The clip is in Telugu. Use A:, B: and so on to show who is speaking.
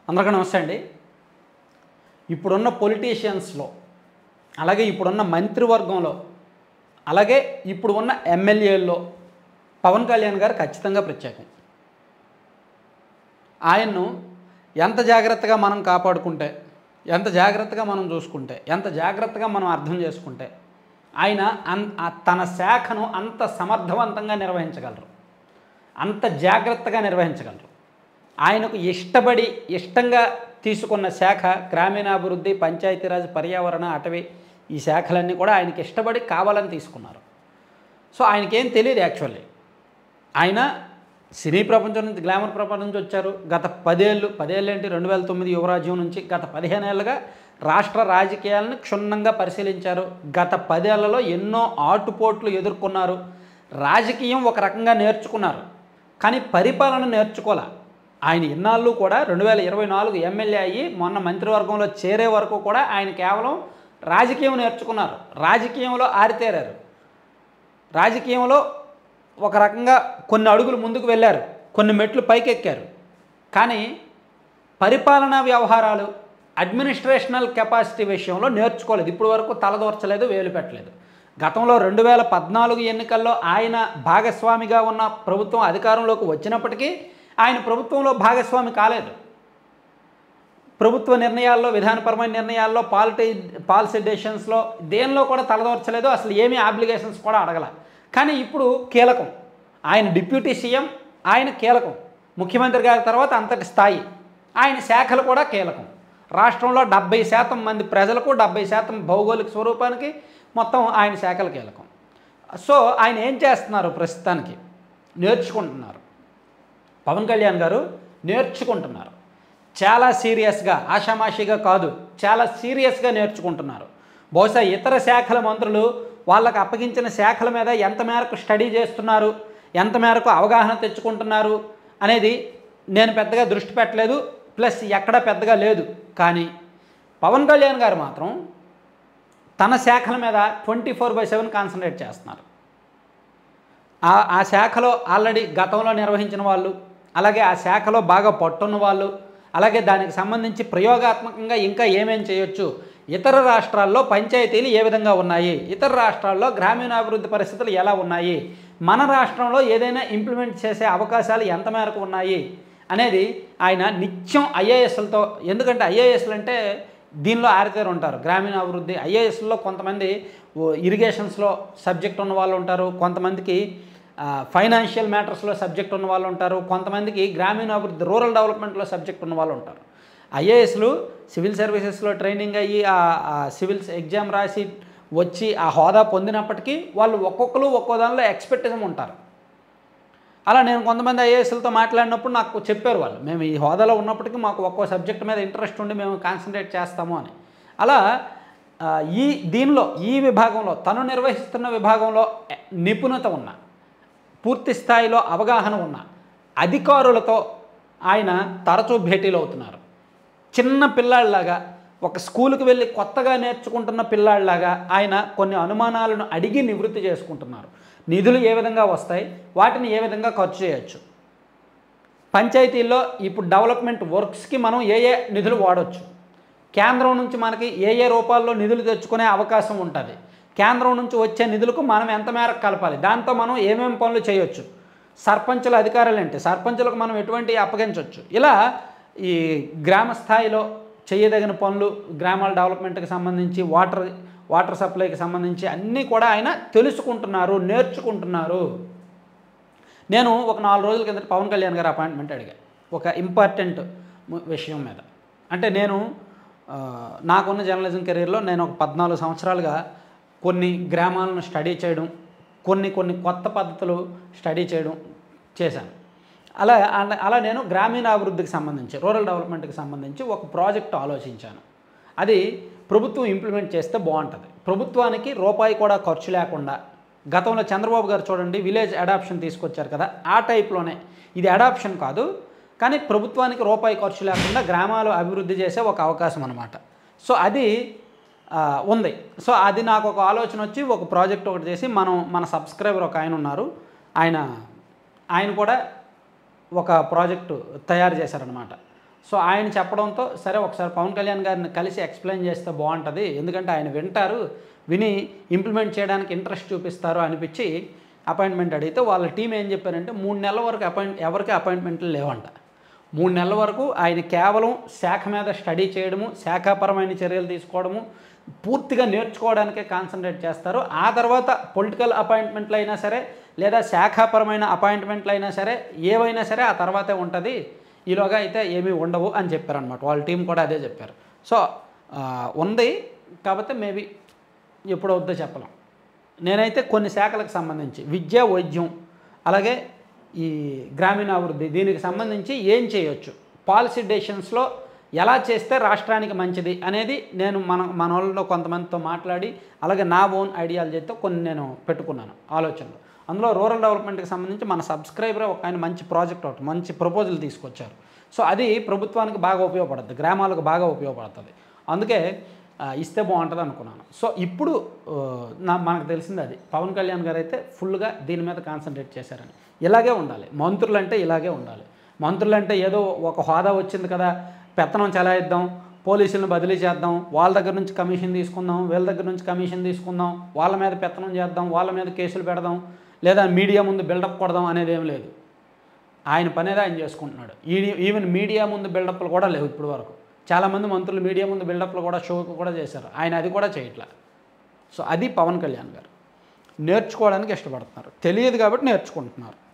A: అందరికీ నమస్తే అండి ఇప్పుడున్న పొలిటీషియన్స్లో అలాగే ఇప్పుడున్న మంత్రివర్గంలో అలాగే ఇప్పుడు ఉన్న ఎమ్మెల్యేల్లో పవన్ కళ్యాణ్ గారు ఖచ్చితంగా ప్రత్యేకం ఆయన్ను ఎంత జాగ్రత్తగా మనం కాపాడుకుంటే ఎంత జాగ్రత్తగా మనం చూసుకుంటే ఎంత జాగ్రత్తగా మనం అర్థం చేసుకుంటే ఆయన అన్ ఆ తన శాఖను అంత సమర్థవంతంగా నిర్వహించగలరు అంత జాగ్రత్తగా నిర్వహించగలరు ఆయనకు ఇష్టపడి ఇష్టంగా తీసుకున్న శాఖ గ్రామీణాభివృద్ధి పంచాయతీరాజ్ పర్యావరణ అటవీ ఈ శాఖలన్నీ కూడా ఆయనకి ఇష్టపడి కావాలని తీసుకున్నారు సో ఆయనకేం తెలియదు యాక్చువల్లీ ఆయన సినీ ప్రపంచం నుంచి గ్లామర్ ప్రపంచం నుంచి వచ్చారు గత పదేళ్ళు పదేళ్ళు ఏంటి రెండు వేల తొమ్మిది యువరాజ్యం నుంచి గత పదిహేను ఏళ్ళుగా రాష్ట్ర రాజకీయాలను క్షుణ్ణంగా పరిశీలించారు గత పదేళ్లలో ఎన్నో ఆటుపోట్లు ఎదుర్కొన్నారు రాజకీయం ఒక రకంగా నేర్చుకున్నారు కానీ పరిపాలన నేర్చుకోలే ఆయన ఇన్నాళ్ళు కూడా రెండు వేల ఇరవై నాలుగు ఎమ్మెల్యే అయ్యి మొన్న మంత్రివర్గంలో చేరే వరకు కూడా ఆయన కేవలం రాజకీయం నేర్చుకున్నారు రాజకీయంలో ఆరితేరారు రాజకీయంలో ఒక రకంగా కొన్ని అడుగులు ముందుకు వెళ్ళారు కొన్ని మెట్లు పైకెక్కారు కానీ పరిపాలనా వ్యవహారాలు అడ్మినిస్ట్రేషనల్ కెపాసిటీ విషయంలో నేర్చుకోలేదు ఇప్పటి వరకు తలదోర్చలేదు వేలు పెట్టలేదు గతంలో రెండు వేల పద్నాలుగు ఎన్నికల్లో ఆయన భాగస్వామిగా ఉన్న ప్రభుత్వం అధికారంలోకి వచ్చినప్పటికీ ఆయన ప్రభుత్వంలో భాగస్వామి కాలేదు ప్రభుత్వ నిర్ణయాల్లో విధానపరమైన నిర్ణయాల్లో పాలిటీ పాలసీ డెసిషన్స్లో దేనిలో కూడా తలదోర్చలేదు అసలు ఏమీ ఆబ్లిగేషన్స్ కూడా అడగల కానీ ఇప్పుడు కీలకం ఆయన డిప్యూటీ సీఎం ఆయన కీలకం ముఖ్యమంత్రి గారి తర్వాత అంతటి స్థాయి ఆయన శాఖలు కూడా కీలకం రాష్ట్రంలో డెబ్బై శాతం మంది ప్రజలకు డెబ్బై శాతం భౌగోళిక స్వరూపానికి మొత్తం ఆయన శాఖలు కీలకం సో ఆయన ఏం చేస్తున్నారు ప్రస్తుతానికి నేర్చుకుంటున్నారు పవన్ కళ్యాణ్ గారు నేర్చుకుంటున్నారు చాలా సీరియస్గా ఆషామాషిగా కాదు చాలా సీరియస్గా నేర్చుకుంటున్నారు బహుశా ఇతర శాఖల మంత్రులు వాళ్ళకు అప్పగించిన శాఖల మీద ఎంత మేరకు స్టడీ చేస్తున్నారు ఎంత మేరకు అవగాహన తెచ్చుకుంటున్నారు అనేది నేను పెద్దగా దృష్టి పెట్టలేదు ప్లస్ ఎక్కడ పెద్దగా లేదు కానీ పవన్ కళ్యాణ్ గారు మాత్రం తన శాఖల మీద twenty four by seven concentrate చేస్తున్నారు ఆ ఆ శాఖలో ఆల్రెడీ గతంలో నిర్వహించిన వాళ్ళు అలాగే ఆ శాఖలో బాగా పట్టున్న వాళ్ళు అలాగే దానికి సంబంధించి ప్రయోగాత్మకంగా ఇంకా ఏమేం చేయొచ్చు ఇతర రాష్ట్రాల్లో పంచాయతీలు ఏ విధంగా ఉన్నాయి ఇతర రాష్ట్రాల్లో గ్రామీణాభివృద్ధి పరిస్థితులు ఎలా ఉన్నాయి మన రాష్ట్రంలో ఏదైనా ఇంప్లిమెంట్ చేసే అవకాశాలు ఎంత మేరకు ఉన్నాయి అనేది ఆయన నిత్యం ఐఏఎస్లతో ఎందుకంటే ఐఏఎస్లు అంటే దీనిలో ఆరితేరు ఉంటారు గ్రామీణాభివృద్ధి ఐఏఎస్లో కొంతమంది ఇరిగేషన్స్లో సబ్జెక్ట్ ఉన్న వాళ్ళు ఉంటారు కొంతమందికి ఫైనాన్షియల్ మ్యాటర్స్లో సబ్జెక్ట్ ఉన్న వాళ్ళు ఉంటారు కొంతమందికి గ్రామీణాభివృద్ధి రూరల్ డెవలప్మెంట్లో సబ్జెక్ట్ ఉన్న వాళ్ళు ఉంటారు ఐఏఎస్లు సివిల్ సర్వీసెస్లో ట్రైనింగ్ అయ్యి ఆ సివిల్స్ ఎగ్జామ్ రాసి వచ్చి ఆ హోదా పొందినప్పటికీ వాళ్ళు ఒక్కొక్కరు ఒక్కో దానిలో ఎక్స్పెక్టిజం ఉంటారు అలా నేను కొంతమంది ఐఏఎస్లతో మాట్లాడినప్పుడు నాకు చెప్పారు వాళ్ళు మేము ఈ హోదాలో ఉన్నప్పటికీ మాకు ఒక్కో సబ్జెక్ట్ మీద ఇంట్రెస్ట్ ఉండి మేము కాన్సన్ట్రేట్ చేస్తాము అని అలా ఈ దీనిలో ఈ విభాగంలో తను నిర్వహిస్తున్న విభాగంలో నిపుణత ఉన్న పూర్తి స్థాయిలో అవగాహన ఉన్న అధికారులతో ఆయన తరచూ భేటీలు అవుతున్నారు చిన్న పిల్లాడిలాగా ఒక స్కూల్కి వెళ్ళి కొత్తగా నేర్చుకుంటున్న పిల్లాడిలాగా ఆయన కొన్ని అనుమానాలను అడిగి నివృత్తి చేసుకుంటున్నారు నిధులు ఏ విధంగా వస్తాయి వాటిని ఏ విధంగా ఖర్చు చేయొచ్చు పంచాయతీల్లో ఇప్పుడు డెవలప్మెంట్ వర్క్స్కి మనం ఏ ఏ నిధులు వాడవచ్చు కేంద్రం నుంచి మనకి ఏ ఏ రూపాల్లో నిధులు తెచ్చుకునే అవకాశం ఉంటుంది కేంద్రం నుంచి వచ్చే నిధులకు మనం ఎంత మేరకు కలపాలి దాంతో మనం ఏమేమి పనులు చేయొచ్చు సర్పంచుల అధికారాలు ఏంటి సర్పంచులకు మనం ఎటువంటి అప్పగించవచ్చు ఇలా ఈ గ్రామ స్థాయిలో చేయదగిన పనులు గ్రామాల డెవలప్మెంట్కి సంబంధించి వాటర్ వాటర్ సప్లైకి సంబంధించి అన్నీ కూడా ఆయన తెలుసుకుంటున్నారు నేర్చుకుంటున్నారు నేను ఒక నాలుగు రోజుల కిందట పవన్ కళ్యాణ్ గారు అపాయింట్మెంట్ అడిగా ఒక ఇంపార్టెంట్ విషయం మీద అంటే నేను నాకున్న జర్నలిజం కెరీర్లో నేను ఒక పద్నాలుగు సంవత్సరాలుగా కొన్ని గ్రామాలను స్టడీ చేయడం కొన్ని కొన్ని కొత్త పద్ధతులు స్టడీ చేయడం చేశాను అలా అలా నేను గ్రామీణ అభివృద్ధికి సంబంధించి రూరల్ డెవలప్మెంట్కి సంబంధించి ఒక ప్రాజెక్ట్ ఆలోచించాను అది ప్రభుత్వం ఇంప్లిమెంట్ చేస్తే బాగుంటుంది ప్రభుత్వానికి రూపాయి కూడా ఖర్చు లేకుండా గతంలో చంద్రబాబు గారు చూడండి విలేజ్ అడాప్షన్ తీసుకొచ్చారు కదా ఆ టైప్లోనే ఇది అడాప్షన్ కాదు కానీ ప్రభుత్వానికి రూపాయి ఖర్చు లేకుండా గ్రామాలు అభివృద్ధి చేసే ఒక అవకాశం అనమాట సో అది ఉంది సో అది నాకు ఒక ఆలోచన వచ్చి ఒక ప్రాజెక్ట్ ఒకటి చేసి మనం మన సబ్స్క్రైబర్ ఒక ఆయన ఉన్నారు ఆయన ఆయన కూడా ఒక ప్రాజెక్టు తయారు చేశారనమాట సో ఆయన చెప్పడంతో సరే ఒకసారి పవన్ కళ్యాణ్ గారిని కలిసి ఎక్స్ప్లెయిన్ చేస్తే బాగుంటుంది ఎందుకంటే ఆయన వింటారు విని ఇంప్లిమెంట్ చేయడానికి ఇంట్రెస్ట్ చూపిస్తారు అనిపించి అపాయింట్మెంట్ అడిగితే వాళ్ళ టీం ఏం చెప్పారంటే మూడు నెలల వరకు అపాయింట్ ఎవరికి అపాయింట్మెంట్లు లేవంట మూడు నెలల వరకు ఆయన కేవలం శాఖ మీద స్టడీ చేయడము శాఖాపరమైన చర్యలు తీసుకోవడము పూర్తిగా నేర్చుకోవడానికే కాన్సన్ట్రేట్ చేస్తారు ఆ తర్వాత పొలిటికల్ అపాయింట్మెంట్లు అయినా సరే లేదా శాఖాపరమైన అపాయింట్మెంట్లు అయినా సరే ఏవైనా సరే ఆ తర్వాతే ఉంటుంది ఈలోగా అయితే ఏమీ ఉండవు అని చెప్పారనమాట వాళ్ళ టీం కూడా అదే చెప్పారు సో ఆ, ఉంది కాకపోతే మేబీ ఎప్పుడు అవుద్దో చెప్పలేం నేనైతే కొన్ని శాఖలకు సంబంధించి విద్య వైద్యం అలాగే ఈ గ్రామీణాభివృద్ధి దీనికి సంబంధించి ఏం చేయొచ్చు పాలసీ డెసిషన్స్లో ఎలా చేస్తే రాష్ట్రానికి మంచిది అనేది నేను మన మన వాళ్ళలో కొంతమందితో మాట్లాడి అలాగే నా ఓన్ ఐడియాలజీతో కొన్ని నేను పెట్టుకున్నాను ఆలోచనలు అందులో రూరల్ డెవలప్మెంట్కి సంబంధించి మన సబ్స్క్రైబర్ ఒక ఆయన మంచి ప్రాజెక్ట్ ఒకటి మంచి ప్రపోజల్ తీసుకొచ్చారు సో అది ప్రభుత్వానికి బాగా ఉపయోగపడుతుంది గ్రామాలకు బాగా ఉపయోగపడుతుంది అందుకే ఆ, ఇస్తే బాగుంటుంది అనుకున్నాను సో ఇప్పుడు ఆ, నా మనకు తెలిసింది అది పవన్ కళ్యాణ్ గారు అయితే ఫుల్గా దీని మీద కాన్సన్ట్రేట్ చేశారని ఇలాగే ఉండాలి మంత్రులు అంటే ఇలాగే ఉండాలి మంత్రులు అంటే ఏదో ఒక హోదా వచ్చింది కదా పెత్తనం చెలాయిద్దాం పోలీసులను బదిలీ చేద్దాం వాళ్ళ దగ్గర నుంచి కమిషన్ తీసుకుందాం వీళ్ళ దగ్గర నుంచి కమిషన్ తీసుకుందాం వాళ్ళ మీద పెత్తనం చేద్దాం వాళ్ళ మీద కేసులు పెడదాం లేదా మీడియా ముందు బిల్డప్ కొడదాం అనేది ఏం లేదు ఆయన పనేది ఆయన చేసుకుంటున్నాడు ఈ- ఈవెన్ మీడియా ముందు బిల్డప్లు కూడా లేవు ఇప్పుడు వరకు చాలామంది మంత్రులు మీడియా ముందు బిల్డప్లు కూడా షోకు కూడా చేశారు ఆయన అది కూడా చేయట్లా సో అది పవన్ కళ్యాణ్ గారు నేర్చుకోవడానికి ఇష్టపడుతున్నారు తెలియదు కాబట్టి నేర్చుకుంటున్నారు